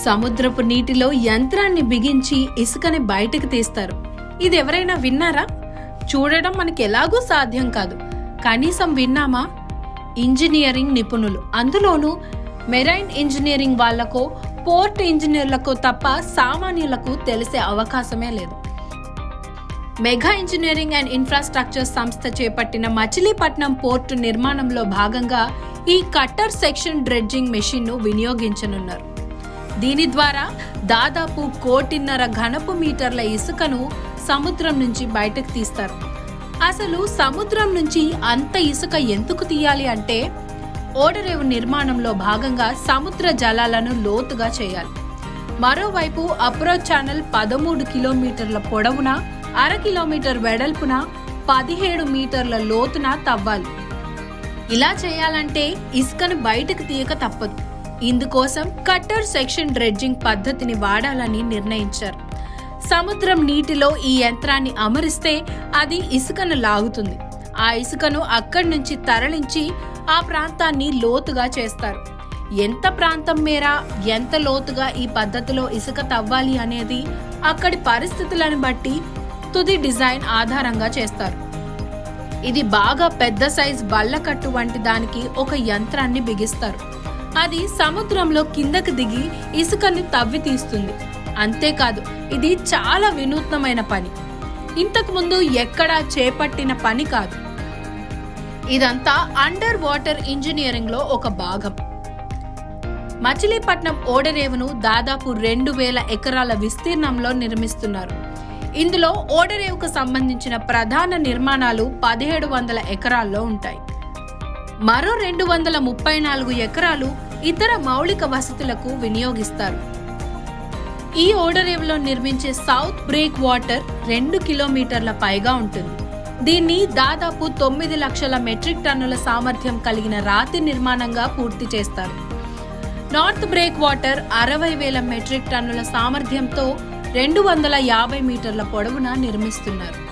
సముద్రపు నీటిలో యంత్రాన్ని బిగించి ఇసుకని బయటకు తీస్తారు ఇది ఎవరైనా విన్నారా చూడడం మనకి ఎలాగూ సాధ్యం కాదు కనీసం విన్నామా ఇంజనీరింగ్ నిపుణులు అందులోనూ మెరైన్ ఇంజనీరింగ్ వాళ్లకు పోర్ట్ ఇంజనీర్లకు తప్ప సామాన్యులకు తెలిసే అవకాశమే లేదు మెగా ఇంజనీరింగ్ అండ్ ఇన్ఫ్రాస్ట్రక్చర్ సంస్థ చేపట్టిన మచిలీపట్నం పోర్టు నిర్మాణంలో భాగంగా ఈ కట్టర్ సెక్షన్ డ్రెడ్జింగ్ మెషిన్ ను వినియోగించనున్నారు దీని ద్వారా దాదాపు కోటిన్నర ఘనపు మీటర్ల ఇసుకను సముద్రం నుంచి బయటకు తీస్తారు అసలు సముద్రం నుంచి అంత ఇసుక ఎందుకు తీయాలి అంటే ఓడరేవు నిర్మాణంలో భాగంగా సముద్ర జలాలను లోతుగా చేయాలి మరోవైపు అప్రోచ్ ఛానల్ పదమూడు కిలోమీటర్ల పొడవున అర కిలోమీటర్ వెడల్పున పదిహేడు మీటర్ల లోతున తవ్వాలి ఇలా చేయాలంటే ఇసుకను బయటకు తీయక తప్పదు ఇందుకోసం కట్టర్ సెక్షన్ డ్రెడ్జింగ్ పద్ధతిని వాడాలని నిర్ణయించారు సముద్రం నీటిలో ఈ యంత్రాన్ని అమరిస్తే అది ఇసుకను లాగుతుంది ఆ ఇసుకను అక్కడి నుంచి తరలించి ఆ ప్రాంతాన్ని లోతుగా చేస్తారు ఎంత ప్రాంతం మేర ఎంత లోతుగా ఈ పద్ధతిలో ఇసుక తవ్వాలి అనేది అక్కడి పరిస్థితులను బట్టి తుది డిజైన్ ఆధారంగా చేస్తారు ఇది బాగా పెద్ద సైజ్ బల్లకట్టు వంటి దానికి ఒక యంత్రాన్ని బిగిస్తారు అది సముద్రంలో కిందకు దిగి ఇసుకని తవ్వి తీస్తుంది అంతేకాదు ఇది చాలా వినూత్నమైన పని ఇంతకు ముందు ఎక్కడా చేపట్టిన పని కాదు ఇదంతా అండర్ వాటర్ ఇంజనీరింగ్ లో ఒక భాగం మచిలీపట్నం ఓడరేవును దాదాపు రెండు వేల ఎకరాల విస్తీర్ణంలో నిర్మిస్తున్నారు ఇందులో ఓడరేవుకు సంబంధించిన ప్రధాన నిర్మాణాలు పదిహేడు వందల ఎకరాల్లో ఉంటాయి మరో రెండు వందల ముప్పై నాలుగు ఎకరాలు ఇతర మౌలిక వసతులకు వినియోగిస్తారు ఈ ఓడరేవులో నిర్మించే సౌత్ బ్రేక్ వాటర్ రెండు కిలోమీటర్ల పైగా ఉంటుంది దీన్ని దాదాపు తొమ్మిది లక్షల మెట్రిక్ టన్నుల సామర్థ్యం కలిగిన రాతి నిర్మాణంగా పూర్తి చేస్తారు నార్త్ బ్రేక్ వాటర్ అరవై వేల మెట్రిక్ టన్నుల సామర్థ్యంతో రెండు వందల యాభై మీటర్ల పొడవున నిర్మిస్తున్నారు